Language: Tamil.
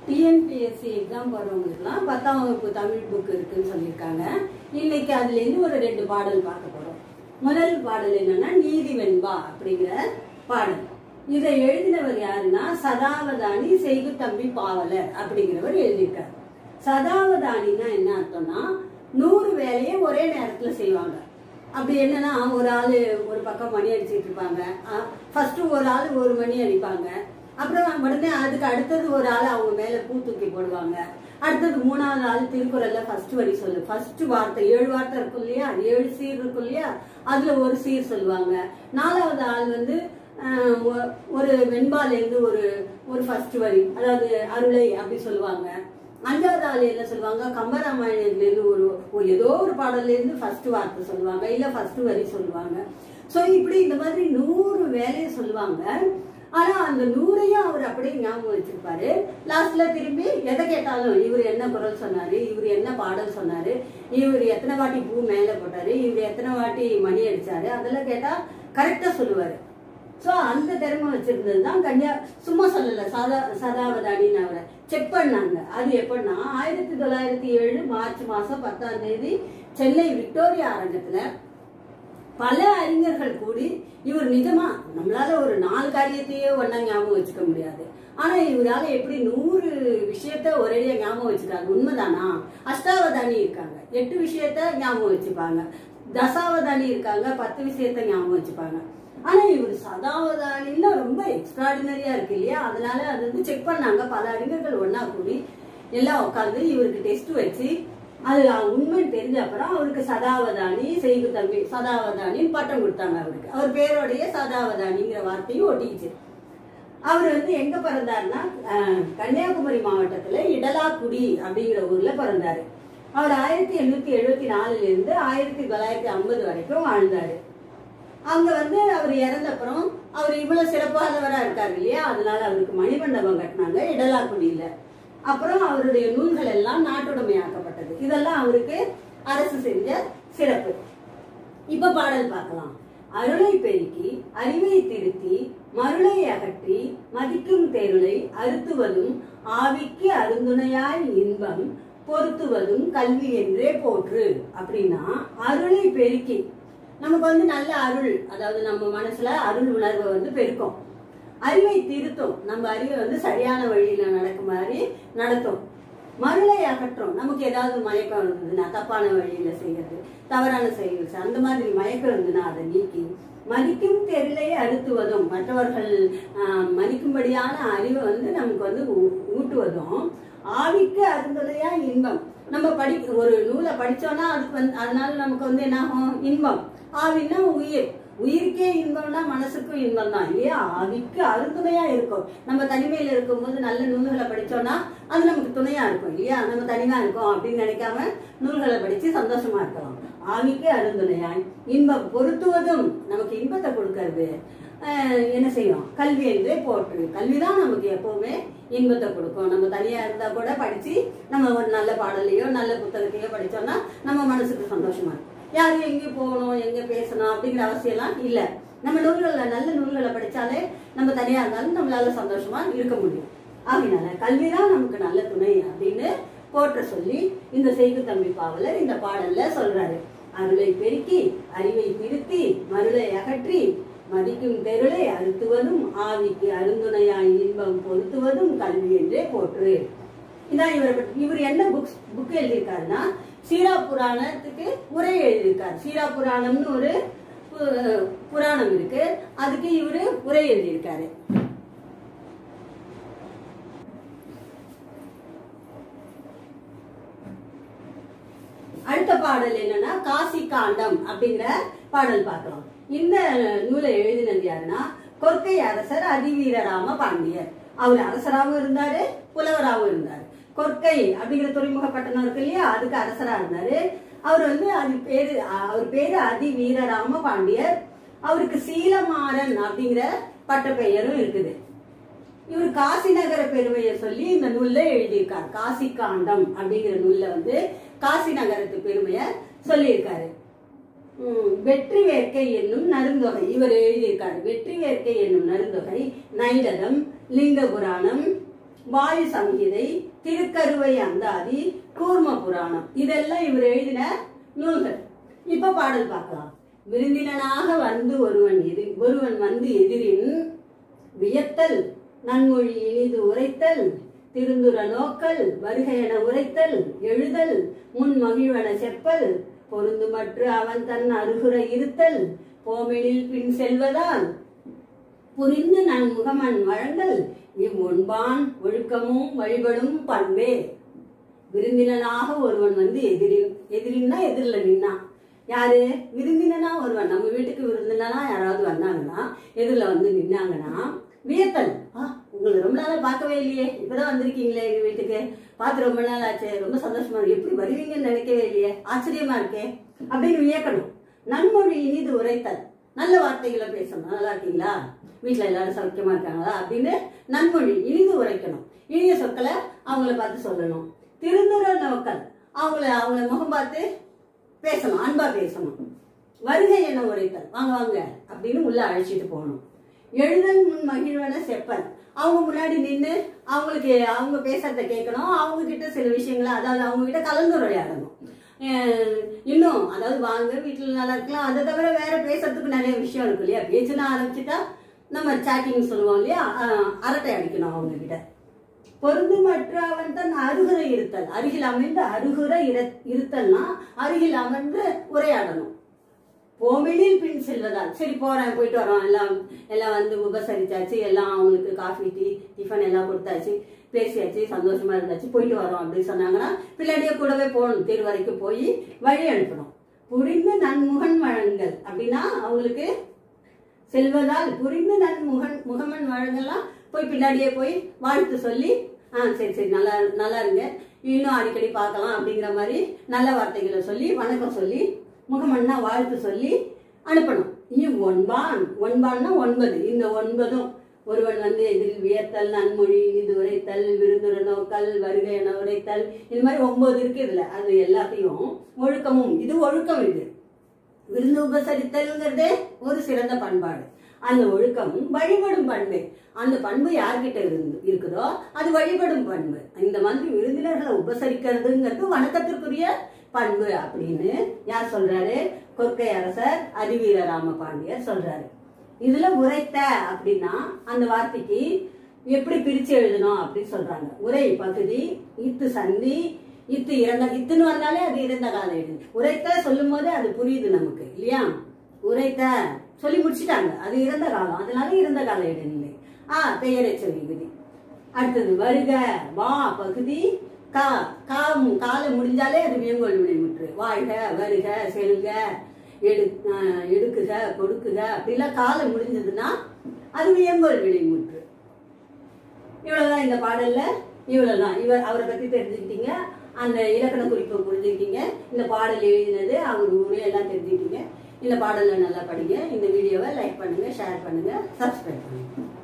டிஎன்பிஎஸ்சி எக்ஸாம் போடுறவங்களுக்குலாம் பத்தாம் வகுப்பு தமிழ் புக் இருக்குன்னு சொல்லியிருக்காங்க இன்னைக்கு அதுலேருந்து ஒரு ரெண்டு பாடல் பார்க்க போறோம் முதல் பாடல் என்னன்னா நீதி வெண்பா அப்படிங்கிற பாடல் இதை எழுதினவர் யாருன்னா சதாவதானி செய்கு தம்பி பாவலர் அப்படிங்கிறவர் எழுதியிருக்காரு சதாவதானின்னா என்ன அர்த்தம்னா நூறு வேலையை ஒரே நேரத்துல செய்வாங்க அப்படி என்னன்னா ஒரு ஆளு ஒரு பக்கம் மணி அடிச்சிட்டு இருப்பாங்க ஃபர்ஸ்ட் ஒரு ஆள் ஒரு மணி அடிப்பாங்க அப்புறம் உடனே அதுக்கு அடுத்தது ஒரு ஆள் அவங்க மேல பூ தூக்கி போடுவாங்க அடுத்தது மூணாவது ஆள் திருக்குறள்ல ஃபர்ஸ்ட் வரி சொல்லு ஃபர்ஸ்ட் வார்த்தை ஏழு வார்த்தை இருக்கும் இல்லையா ஏழு சீர் இருக்கும் இல்லையா அதுல ஒரு சீர் சொல்லுவாங்க நாலாவது ஆள் வந்து ஆஹ், ஒ- ஒரு வெண்பால இருந்து ஒரு ஒரு ஃபர்ஸ்ட் வரி அதாவது அருளை அப்படி சொல்லுவாங்க அஞ்சாவது ஆள் என்ன சொல்லுவாங்க கம்பராமாயணத்துல இருந்து ஒரு ஒரு ஏதோ ஒரு பாடல்ல இருந்து ஃபர்ஸ்ட் வார்த்தை சொல்லுவாங்க இல்ல ஃபர்ஸ்ட் வரி சொல்லுவாங்க சோ இப்படி இந்த மாதிரி நூறு வேலையை சொல்லுவாங்க ஆனா அந்த நூறையும் அவர் அப்படியே ஞாபகம் வச்சிருப்பாரு லாஸ்ட்ல திரும்பி எதை கேட்டாலும் இவர் என்ன குரல் சொன்னாரு இவர் என்ன பாடல் சொன்னாரு இவர் எத்தனை வாட்டி பூ மேல போட்டாரு இவர் எத்தனை வாட்டி மணி அடிச்சாரு அதெல்லாம் கேட்டா கரெக்டா சொல்லுவாரு சோ அந்த திறமை வச்சிருந்தது தான் கன்யா சும்மா சொல்லல சதா சதாவதானின்னு அவரை செக் பண்ணாங்க அது எப்படின்னா ஆயிரத்தி தொள்ளாயிரத்தி ஏழு மார்ச் மாசம் பத்தாம் தேதி சென்னை விக்டோரியா அரங்கத்துல பல அறிஞர்கள் கூடி இவர் நிஜமா நம்மளால ஒரு நாலு காரியத்தையே ஒண்ணா ஞாபகம் வச்சுக்க முடியாது ஆனா இவரால எப்படி நூறு விஷயத்த ஒரேடியா ஞாபகம் வச்சுக்காங்க உண்மைதானா அஷ்டாவதானி இருக்காங்க எட்டு விஷயத்த ஞாபகம் வச்சுப்பாங்க தசாவதானி இருக்காங்க பத்து விஷயத்த ஞாபகம் வச்சுப்பாங்க ஆனா இவர் சதாவதானின்னா ரொம்ப எக்ஸ்ட்ராடினரியா இருக்கு இல்லையா அதனால அது வந்து செக் பண்ணாங்க பல அறிஞர்கள் ஒண்ணா கூடி எல்லாம் உட்காந்து இவருக்கு டெஸ்ட் வச்சு அது உண்மைன்னு தெரிஞ்ச அப்புறம் அவருக்கு சதாவதானி செய்கு தம்பி சதாவதானின்னு பட்டம் கொடுத்தாங்க அவருக்கு அவர் பேரோடைய சதாவதானிங்கிற வார்த்தையும் ஒட்டிக்கிச்சு அவர் வந்து எங்க பிறந்தாருன்னா அஹ், கன்னியாகுமரி மாவட்டத்துல இடலாக்குடி அப்படிங்கிற ஊர்ல பிறந்தாரு அவர் ஆயிரத்தி எண்ணூத்தி எழுபத்தி நாலுல இருந்து ஆயிரத்தி தொள்ளாயிரத்தி ஐம்பது வரைக்கும் வாழ்ந்தாரு அங்க வந்து அவர் இறந்த அப்புறம் அவர் இவ்வளவு சிறப்பானவரா இருக்காரு இல்லையா அதனால அவருக்கு மணிமண்டபம் கட்டினாங்க இடலாக்குடியில அப்புறம் அவருடைய நூல்கள் எல்லாம் நாட்டுடைமையாக்கப்பட்டது இதெல்லாம் அவருக்கு அரசு செஞ்ச சிறப்பு இப்ப பாடல் பார்க்கலாம் அருளை பெருக்கி அறிவை திருத்தி மருளை அகற்றி மதிக்கும் தேருளை அறுத்துவதும் ஆவிக்கு அருந்துணையாய் இன்பம் பொருத்துவதும் கல்வி என்றே போற்று அப்படின்னா அருளை பெருக்கி நமக்கு வந்து நல்ல அருள் அதாவது நம்ம மனசுல அருள் உணர்வை வந்து பெருக்கும் அறிவை திருத்தும் நம்ம அறிவை வந்து சரியான வழியில நடக்கும் மாதிரி நடத்தும் மருளை அகற்றும் நமக்கு ஏதாவது மயக்கம் இருந்ததுன்னா தப்பான வழியில செய்யறது தவறான செயல்கள் செய்~ அந்த மாதிரி மயக்கம் இருந்ததுன்னா அதை நீக்கி மதிக்கும் தெருளை அறுத்துவதும் மற்றவர்கள் ஆஹ், மதிக்கும்படியான அறிவை வந்து நமக்கு வந்து ஊ- ஊட்டுவதும் ஆவிக்கு அருந்துளையா இன்பம் நம்ம படி ஒரு நூலை படிச்சோம்னா அதுக்கு வந்து அதனால நமக்கு வந்து என்ன ஆகும் இன்பம் ஆவின்னா உயிர் உயிருக்கே இன்பம்னா மனசுக்கும் இன்பம் தான் இல்லையா ஆவிக்கு அருந்துணையா இருக்கும் நம்ம தனிமையில இருக்கும்போது நல்ல நூல்களை படிச்சோம்னா அது நமக்கு துணையா இருக்கும் இல்லையா நம்ம தனியா இருக்கோம் அப்படின்னு நினைக்காம நூல்களை படிச்சு சந்தோஷமா இருக்கலாம் ஆவிக்கு அருந்துணையாய் இன்பம் பொருத்துவதும் நமக்கு இன்பத்தை கொடுக்கறது ஆஹ் என்ன செய்யும் கல்வி என்றே போற்று கல்விதான் நமக்கு எப்பவுமே இன்பத்தை கொடுக்கும் நம்ம தனியா இருந்தா கூட படிச்சு நம்ம ஒரு நல்ல பாடலையோ நல்ல புத்தகத்தையோ படிச்சோம்னா நம்ம மனசுக்கு சந்தோஷமா இருக்கும் யாரும் எங்க போகணும் எங்க பேசணும் அப்படிங்கிற அவசியம் எல்லாம் இல்ல நம்ம நூல்களை நல்ல நூல்களை படிச்சாலே நம்ம தனியா இருந்தாலும் நம்மளால சந்தோஷமா இருக்க முடியும் ஆகினால கல்விதான் நமக்கு நல்ல துணை அப்படின்னு போற்ற சொல்லி இந்த செய்கு தம்பி பாவலர் இந்த பாடல்ல சொல்றாரு அருளை பெருக்கி அறிவை திருத்தி மருளை அகற்றி மதிக்கும் தெருளை அறுத்துவதும் ஆவிக்கு அருந்துணையாய் இன்பம் பொருத்துவதும் கல்வி என்றே போற்று இதான் இவர் பற்றி- இவர் என்ன புக்ஸ் புக் எழுதியிருக்காருன்னா சீரா புராணத்துக்கு உரை எழுதியிருக்காரு சீரா புராணம்னு ஒரு பு- புராணம் இருக்கு அதுக்கு இவரு உரை எழுதியிருக்காரு அடுத்த பாடல் என்னன்னா காசி காண்டம் அப்படிங்கிற பாடல் பார்க்கலாம் இந்த நூலை எழுதினது யாருன்னா கொற்கை அரசர் அதிவீரராம பாண்டியர் அவர் அரசராகவும் இருந்தாரு புலவராகவும் இருந்தாரு கொற்கை அப்படிங்கிற துறைமுக பட்டணம் இருக்கு இல்லையா அதுக்கு அரசரா இருந்தாரு அவர் வந்து அது பேரு அவர் பேரு அதிவீரராம பாண்டியர் அவருக்கு சீலமாறன் அப்படிங்கிற பட்டப்பெயரும் இருக்குது இவர் காசி நகர பெருமையை சொல்லி இந்த நூல்ல எழுதியிருக்கார் காசி காண்டம் அப்படிங்கிற நூல்ல வந்து காசி நகரத்து பெருமையை சொல்லியிருக்காரு உம், வெற்றி வேர்க்கை என்னும் நருந்தொகை இவர் எழுதியிருக்காரு வெற்றி வேர்க்கை என்னும் நருந்தொகை நைடதம் லிங்க புராணம் வாயு சங்கீதை திருக்கருவை அந்தாதி கூர்ம புராணம் இதெல்லாம் இவர் எழுதின நூல்கள் இப்ப பாடல் பார்க்கலாம் விருந்தினனாக வந்து ஒருவன் எதி ஒருவன் வந்து எதிரின் வியத்தல் நன்மொழி இனிது உரைத்தல் திருந்துர நோக்கல் வருகை என உரைத்தல் எழுதல் முன் மகிழ்வன செப்பல் பொருந்துமற்று அவன் தன் அருகுற இருத்தல் போமெனில் பின் செல்வதால் புரிந்து நன் முகமன் வழங்கல் இவ்வொன்பான் ஒழுக்கமும் வழிபடும் பண்பே விருந்தினனாக ஒருவன் வந்து எதிரி எதிரின்னா எதிரில் நின்னா யாரு விருந்தினனா ஒருவன் நம்ம வீட்டுக்கு விருந்தினனா யாராவது வந்தாங்கன்னா எதிரில் வந்து நின்னாங்கன்னா வியத்தல் ஆ உங்களை ரொம்ப நாளா பார்க்கவே இல்லையே இப்பதான் வந்திருக்கீங்களே எங்க வீட்டுக்கு பார்த்து ரொம்ப நாள் ஆச்சு ரொம்ப சந்தோஷமா இருக்கு எப்படி வருவீங்கன்னு நினைக்கவே இல்லையே ஆச்சரியமா இருக்கே அப்படின்னு வியக்கணும் நன்மொழி இனிது உரைத்தல் நல்ல வார்த்தைகளை பேசணும் நல்லா இருக்கீங்களா வீட்டில் எல்லாரும் சௌக்கியமா இருக்காங்களா அப்படின்னு நன்மொழி இனிது உரைக்கணும் இனிய சொற்களை அவங்கள பார்த்து சொல்லணும் திருந்துற நோக்கல் அவங்கள அவங்கள முகம் பார்த்து பேசணும் அன்பா பேசணும் வருகை என்ன உரைத்தல் வாங்க வாங்க அப்படின்னு உள்ள அழைச்சிட்டு போகணும் எழுதல் முன் மகிழ்வன செப்பல் அவங்க முன்னாடி நின்று அவங்களுக்கு அவங்க பேசுறத கேட்கணும் அவங்க கிட்ட சில விஷயங்களை அதாவது அவங்க கிட்ட கலந்துரையாடணும் அஹ் இன்னும் அதாவது வாங்க வீட்டில் நல்லா இருக்கலாம் அதை தவிர வேற பேசுறதுக்கு நிறைய விஷயம் இருக்கு இல்லையா பேச்சுனா ஆரம்பிச்சுட்டா நம்ம சாட்டிங் சொல்லுவோம் இல்லையா அஹ் அரட்டை அடிக்கணும் அவங்க கிட்ட பொருந்துமற்ற அவன் தன் அருகுற இருத்தல் அருகில் அமர்ந்து அருகுற இர- இருத்தல்னா அருகில் அமர்ந்து உரையாடணும் போமெனில் பின் செல்வதால் சரி போறேன் போயிட்டு வரோம் எல்லாம் எல்லாம் வந்து உபசரிச்சாச்சு எல்லாம் அவங்களுக்கு காஃபி டீ டிஃபன் எல்லாம் கொடுத்தாச்சு பேசியாச்சு சந்தோஷமா இருந்தாச்சு போயிட்டு வரோம் அப்படின்னு சொன்னாங்கன்னா பின்னாடியே கூடவே போகணும் தெரு வரைக்கும் போய் வழி அனுப்பணும் புரிந்து நன்முகன் வழங்கல் அப்படின்னா அவங்களுக்கு செல்வதால் புரிந்து நன் முகன் முகமன் வழங்கலாம் போய் பின்னாடியே போய் வாழ்த்து சொல்லி ஆ சரி சரி நல்லா நல்லா இருங்க இன்னும் அடிக்கடி பார்க்கலாம் அப்படிங்கிற மாதிரி நல்ல வார்த்தைகளை சொல்லி வணக்கம் சொல்லி முகமன்னா வாழ்த்து சொல்லி அனுப்பணும் இவ் ஒன்பான் ஒன்பான்னா ஒன்பது இந்த ஒன்பதும் ஒருவன் வந்து எதிரில் வியத்தல் நன்மொழி இது உரைத்தல் விருந்துர நோக்கல் வருகை என உரைத்தல் இந்த மாதிரி ஒன்பது இருக்கு இதுல அது எல்லாத்தையும் ஒழுக்கமும் இது ஒழுக்கம் இது விருந்து உபசரித்தல்ங்கிறதே ஒரு சிறந்த பண்பாடு அந்த ஒழுக்கம் வழிபடும் பண்பு அந்த பண்பு யார்கிட்ட இருந்து இருக்குதோ அது வழிபடும் பண்பு இந்த மாதிரி விருந்தினர்களை உபசரிக்கிறதுங்கிறது வணக்கத்திற்குரிய பண்பு அப்படின்னு யார் சொல்றாரு கொற்கை அரசர் அதிவீர ராம பாண்டியர் சொல்றாரு இதுல உரைத்த அப்படின்னா அந்த வார்த்தைக்கு எப்படி பிரிச்சு எழுதணும் அப்படின்னு சொல்றாங்க உரை பகுதி இத்து சந்தி இத்து இறந்த இத்துன்னு வந்தாலே அது இறந்த கால எழுது உரைத்த சொல்லும் போது அது புரியுது நமக்கு இல்லையா உரைத்த சொல்லி முடிச்சிட்டாங்க அது இறந்த காலம் அதனால இறந்த கால இடைநிலை ஆ பெயரெச்ச விகுதி அடுத்தது வருக வா பகுதி கா கா கால முடிஞ்சாலே அது வியங்கோல் வினைமுற்று வாழ்க வருக செல்க எடு ஆஹ் எடுக்குக கொடுக்குக அப்படிலாம் காலம் முடிஞ்சதுன்னா அது வியங்கோல் வினைமுற்று இவ்வளவுதான் இந்த பாடல்ல இவ்வளவுதான் இவர் அவரை பத்தி தெரிஞ்சுக்கிட்டீங்க அந்த இலக்கண குறிப்பை புரிஞ்சுக்கிட்டீங்க இந்த பாடல் எழுதினது அவர் ஊரு எல்லாம் தெரிஞ்சுக்கிட்டீங்க இந்த பாடலை நல்லா படிங்க இந்த வீடியோவை லைக் பண்ணுங்க ஷேர் பண்ணுங்க சப்ஸ்கிரைப் பண்ணுங்க